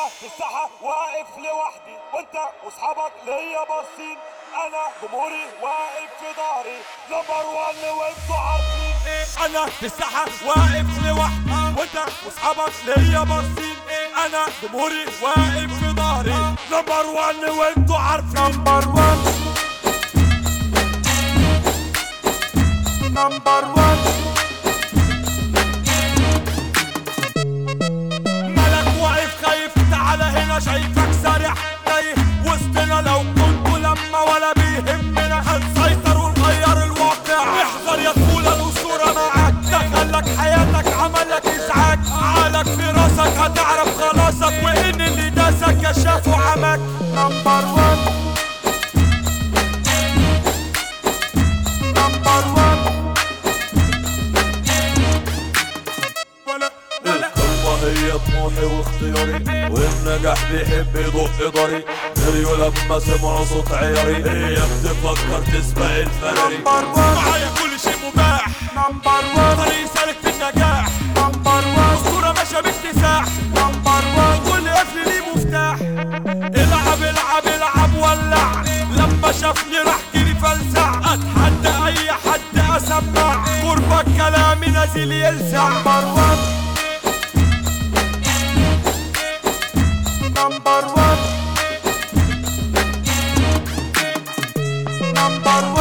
انا في الساحة واقف لوحدي وانت واصحابك ليا باصين انا جمهوري واقف في ظهري نمبر وان وانتوا عارفين انا في الساحة واقف لوحدي وانت واصحابك ليا باصين انا جمهوري واقف في ظهري نمبر وان وانتوا عارفين نمبر وان نمبر وان ملك واقف خايف تعالى هنا شايفك سارح تايه وسطنا لو كنت لما ولا بيهمنا هنسيطر ونغير الواقع احذر يا طفولة الأسطورة معاك دخلك حياتك عملك إزعاج عقلك في راسك هتعرف خلاصك وإن اللي داسك كشاف وعمك نمبر وان نمبر وان ولا القمة هي طموحي واختياري والنجاح بيحب يدق ضري جريوا لما سمعوا صوت عياري هي بتفكر تسبق الفراري نمبر وان معايا كل شيء مباح نمبر وان طريق سالك في النجاح نمبر وان أسطورة ماشية باكتساح نمبر وان كل قفل ليه مفتاح العب العب العب ولع لما شافني راح جري فلسع اتحدى اي حد اسمع قربك كلامي نازل يلسع نمبر وان نمبر وان نمبر